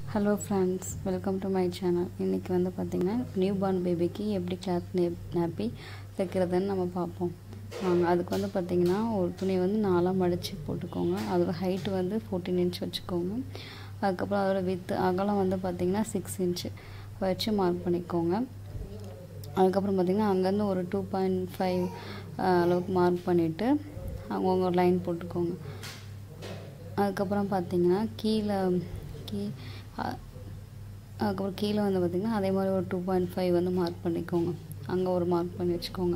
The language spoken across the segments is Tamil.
hello friends welcome to my channel இன்றைக்கி வந்து பார்த்திங்கன்னா நியூ பார்ன் பேபிக்கு எப்படி கிளாத் நாப்பி தைக்கிறதுன்னு நம்ம பார்ப்போம் வாங்க அதுக்கு வந்து பார்த்திங்கன்னா ஒரு துணியை வந்து நாலாக மடித்து போட்டுக்கோங்க அதோட ஹைட்டு வந்து ஃபோர்டீன் இன்ச் வச்சுக்கோங்க அதுக்கப்புறம் அதோட வித்து அகலம் வந்து பார்த்திங்கன்னா சிக்ஸ் இன்ச்சு வச்சு மார்க் பண்ணிக்கோங்க அதுக்கப்புறம் பார்த்திங்கன்னா அங்கேருந்து ஒரு டூ பாயிண்ட் ஃபைவ் அளவுக்கு மார்க் பண்ணிவிட்டு அவங்கவுங்க ஒரு லைன் போட்டுக்கோங்க அதுக்கப்புறம் பார்த்திங்கன்னா கீழே கீ அதுக்கப்புறம் கீழே வந்து பார்த்திங்கன்னா அதே மாதிரி ஒரு டூ பாயிண்ட் ஃபைவ் வந்து மார்க் பண்ணிக்கோங்க அங்கே ஒரு மார்க் பண்ணி வச்சுக்கோங்க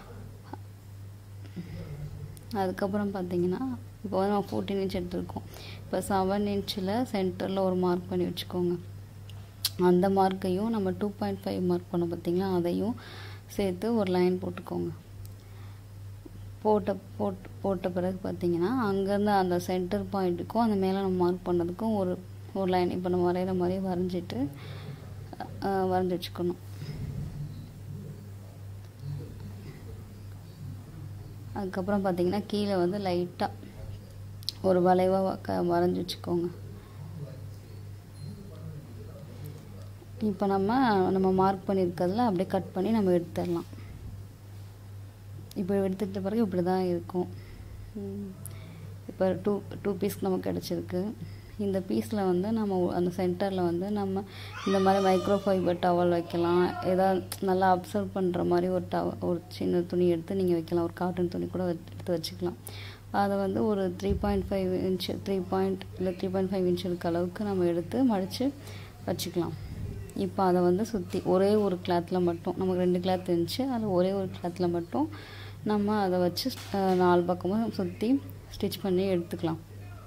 அதுக்கப்புறம் பார்த்திங்கன்னா இப்போ வந்து நம்ம ஃபோர்டீன் இன்ச் எடுத்திருக்கோம் இப்போ செவன் இன்ச்சில் சென்டரில் ஒரு மார்க் பண்ணி வச்சுக்கோங்க அந்த மார்க்கையும் நம்ம டூ பாயிண்ட் ஃபைவ் மார்க் பண்ணோம் பார்த்திங்களா அதையும் சேர்த்து ஒரு லைன் போட்டுக்கோங்க போட்ட போட் போட்ட பிறகு பார்த்தீங்கன்னா அங்கேருந்து அந்த சென்டர் பாயிண்ட்டுக்கும் அந்த மேலே நம்ம மார்க் பண்ணதுக்கும் ஒரு ஒரு லைன் இப்போ நம்ம வரைகிற மாதிரி வரைஞ்சிட்டு வரைஞ்சி வச்சுக்கணும் அதுக்கப்புறம் பார்த்தீங்கன்னா கீழே வந்து லைட்டாக ஒரு வளைவாக க வரைஞ்சி வச்சுக்கோங்க இப்போ நம்ம நம்ம மார்க் பண்ணியிருக்கிறதுல அப்படியே கட் பண்ணி நம்ம எடுத்துடலாம் இப்போ எடுத்துக்கிட்ட பிறகு இப்படி தான் இருக்கும் இப்போ டூ டூ பீஸ் நமக்கு கிடச்சிருக்கு இந்த பீஸில் வந்து நம்ம அந்த சென்டரில் வந்து நம்ம இந்த மாதிரி மைக்ரோ ஃபைபர் டவல் வைக்கலாம் ஏதாவது நல்லா அப்சர்வ் பண்ணுற மாதிரி ஒரு டவ ஒரு சின்ன துணி எடுத்து நீங்கள் வைக்கலாம் ஒரு காட்டன் துணி கூட எடுத்து வச்சுக்கலாம் அதை வந்து ஒரு three point five inch three point இல்லை த்ரீ பாயிண்ட் ஃபைவ் இன்ச் இருக்க அளவுக்கு நம்ம எடுத்து மடித்து வச்சுக்கலாம் இப்போ அதை வந்து சுற்றி ஒரே ஒரு கிளாத்தில் மட்டும் நமக்கு ரெண்டு கிளாத் இருந்துச்சு அதில் ஒரே ஒரு கிளாத்தில் மட்டும் நம்ம அதை வச்சு நாலு பக்கமும் சுற்றி ஸ்டிச் பண்ணி எடுத்துக்கலாம்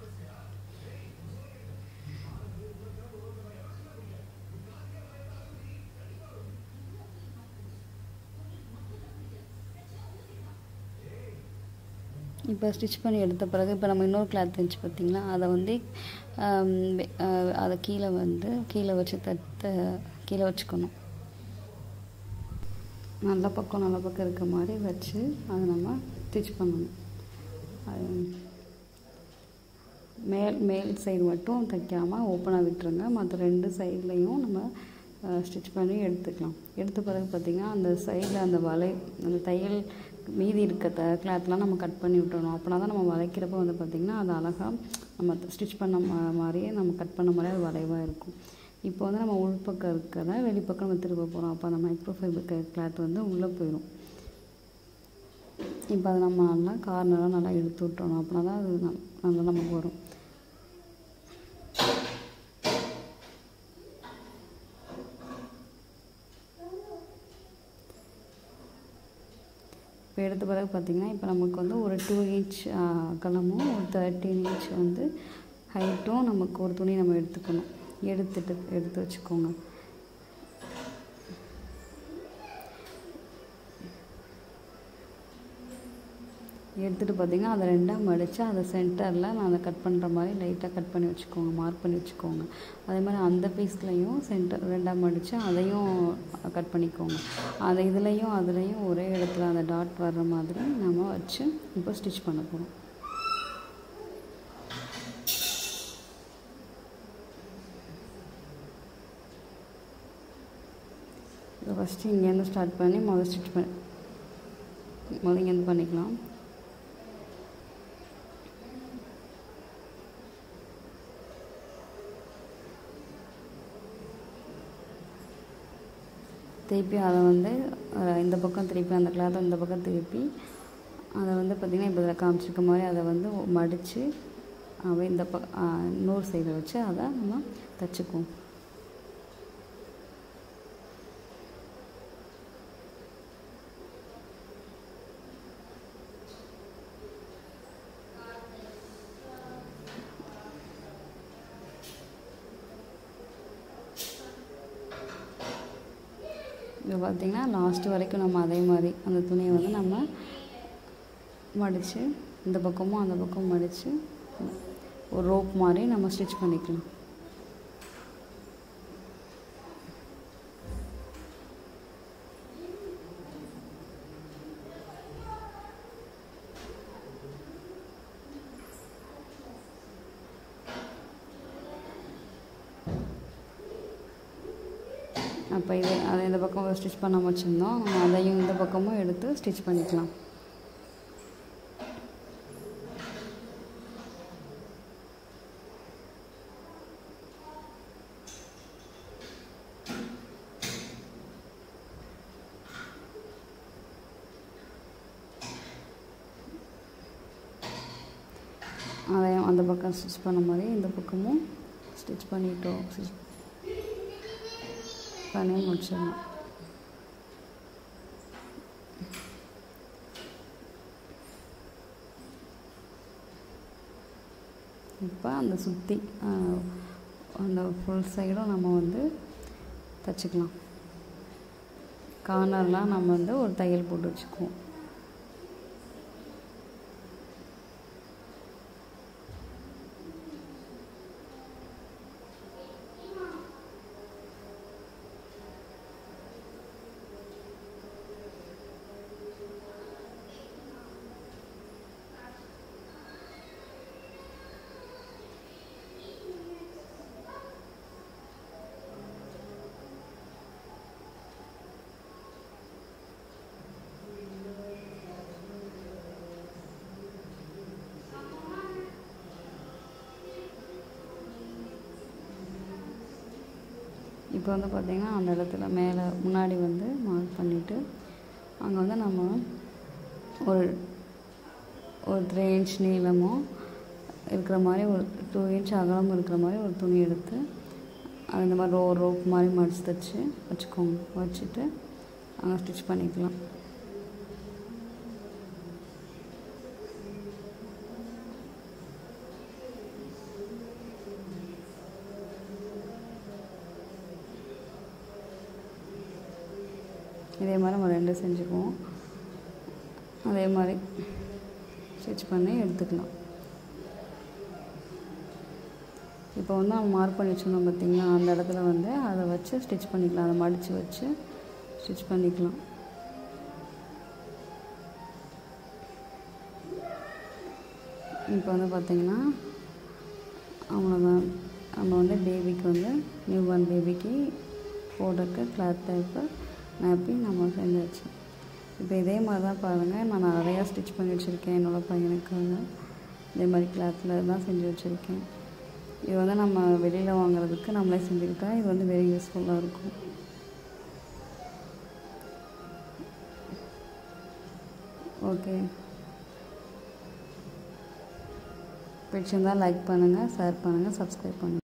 இப்போ ஸ்டிச் பண்ணி எடுத்த பிறகு இப்போ நம்ம இன்னொரு கிளாத் இருந்துச்சு பார்த்திங்களா அதை வந்து அதை கீழே வந்து கீழே வச்சு தட்ட கீழே வச்சுக்கணும் நல்ல பக்கம் நல்ல பக்கம் இருக்க மாதிரி வச்சு அதை நம்ம ஸ்டிச் பண்ணணும் அது மேல் மேல் சைடு மட்டும் தைக்காமல் ஓப்பனாக விட்டுருங்க மற்ற ரெண்டு சைட்லேயும் நம்ம ஸ்டிச் பண்ணி எடுத்துக்கலாம் எடுத்த பிறகு பார்த்திங்கன்னா அந்த சைடில் அந்த வலை அந்த தையல் மீதி இருக்க த கிளாத்லாம் நம்ம கட் பண்ணி விட்டுறணும் அப்படின்னா தான் நம்ம வளைக்கிறப்ப வந்து பார்த்திங்கன்னா அது அழகாக நம்ம ஸ்டிச் பண்ண மாதிரியே நம்ம கட் பண்ண மாதிரியே அது வளைவாக இருக்கும் இப்போ வந்து நம்ம உள்பக்கம் இருக்கிறத வெளிப்பக்கம் நம்ம திரும்ப போகிறோம் அப்போ அந்த மைக்ரோ ஃபைபர் கிளாத் வந்து உள்ளே போயிடும் இப்போ அதை நம்ம நல்லா கார்னராக நல்லா எடுத்து விட்டணும் அப்படின்னா தான் அது நல்லா நமக்கு வரும் இப்போ எடுத்த பிறகு பார்த்திங்கன்னா இப்போ நமக்கு வந்து ஒரு டூ இன்ச் அகலமும் ஒரு தேர்ட்டீன் இன்ச் வந்து ஹைட்டும் நமக்கு ஒரு துணி நம்ம எடுத்துக்கணும் எடுத்துட்டு எடுத்து வச்சுக்கோங்க எடுத்துகிட்டு பார்த்திங்கன்னா அதை ரெண்டாக மடித்து அதை சென்டரில் நான் அதை கட் பண்ணுற மாதிரி லைட்டாக கட் பண்ணி வச்சுக்கோங்க மார்க் பண்ணி வச்சுக்கோங்க அதே மாதிரி அந்த பீஸ்லையும் சென்டர் ரெண்டாக மடித்து அதையும் கட் பண்ணிக்கோங்க அந்த இதுலேயும் அதுலேயும் ஒரே இடத்துல அந்த டாட் வர்ற மாதிரி நம்ம வச்சு இப்போ ஸ்டிச் பண்ண போகிறோம் இதை ஃபஸ்ட்டு இங்கேருந்து ஸ்டார்ட் பண்ணி முதல் ஸ்டிச் பண்ணி முதல் இங்கேருந்து பண்ணிக்கலாம் திருப்பி அதை வந்து இந்த பக்கம் திருப்பி அந்த கிளாத்தை இந்த பக்கம் திருப்பி அதை வந்து பார்த்திங்கன்னா இப்போ இதில் காமிச்சிருக்க மாதிரி அதை வந்து மடித்து இந்த ப இன்னொரு சைடில் வச்சு அதை நம்ம தைச்சிக்குவோம் இப்போ பார்த்திங்கன்னா லாஸ்ட்டு வரைக்கும் நம்ம அதே மாதிரி அந்த துணியை வந்து நம்ம மடித்து இந்த பக்கமும் அந்த பக்கமும் மடித்து ஒரு ரோப் மாதிரி நம்ம ஸ்டிச் பண்ணிக்கலாம் அப்போ இது அதை இந்த பக்கம் ஸ்டிச் பண்ணாமல் வச்சுருந்தோம் நம்ம அதையும் இந்த பக்கமும் எடுத்து ஸ்டிச் பண்ணிக்கலாம் அதையும் அந்த பக்கம் ஸ்டிச் பண்ண மாதிரி இந்த பக்கமும் ஸ்டிச் பண்ணிட்டோம் ஸ்டிச் பண்ணி முடிச்சிடலாம் இப்போ அந்த சுற்றி அந்த ஃபுல் சைடும் நம்ம வந்து தைச்சிக்கலாம் கார்னர்லாம் நம்ம வந்து ஒரு தையல் போட்டு வச்சுக்குவோம் இப்போ வந்து பார்த்திங்கன்னா அந்த இடத்துல மேலே முன்னாடி வந்து மார்க் பண்ணிவிட்டு அங்கே வந்து நம்ம ஒரு ஒரு த்ரீ இன்ச் நீளமும் இருக்கிற மாதிரி ஒரு டூ இன்ச் அகலமும் இருக்கிற மாதிரி ஒரு துணி எடுத்து அது இந்த மாதிரி ரோ ரோப் மாதிரி மடிச்சு தைச்சி வச்சுக்கோங்க வச்சுட்டு அங்கே ஸ்டிச் பண்ணிக்கலாம் இதே மாதிரி நம்ம ரெண்டு செஞ்சுக்குவோம் அதே மாதிரி ஸ்டிச் பண்ணி எடுத்துக்கலாம் இப்போ வந்து நம்ம மார்க் பண்ணி வச்சுருந்தோம் பார்த்திங்களா அந்த இடத்துல வந்து அதை வச்சு ஸ்டிச் பண்ணிக்கலாம் அதை மடித்து வச்சு ஸ்டிச் பண்ணிக்கலாம் இப்போ வந்து பார்த்திங்கன்னா அவ்வளோதான் நம்ம வந்து பேபிக்கு வந்து நியூ பார்ன் பேபிக்கு போடுறதுக்கு கிளாத் டைப்பு நாப்பி நம்ம செஞ்சாச்சு இப்போ இதே மாதிரி தான் பாருங்கள் நான் நிறையா ஸ்டிச் பண்ணி வச்சுருக்கேன் என்னோடய பையனுக்காக இதே மாதிரி கிளாத்தில் தான் செஞ்சு வச்சுருக்கேன் இது வந்து நம்ம வெளியில் வாங்குறதுக்கு நம்மளே செஞ்சுக்கிட்டா இது வந்து வெரி யூஸ்ஃபுல்லாக இருக்கும் ஓகே பிடிச்சிருந்தால் லைக் பண்ணுங்கள் ஷேர் பண்ணுங்கள் சப்ஸ்கிரைப் பண்ணுங்கள்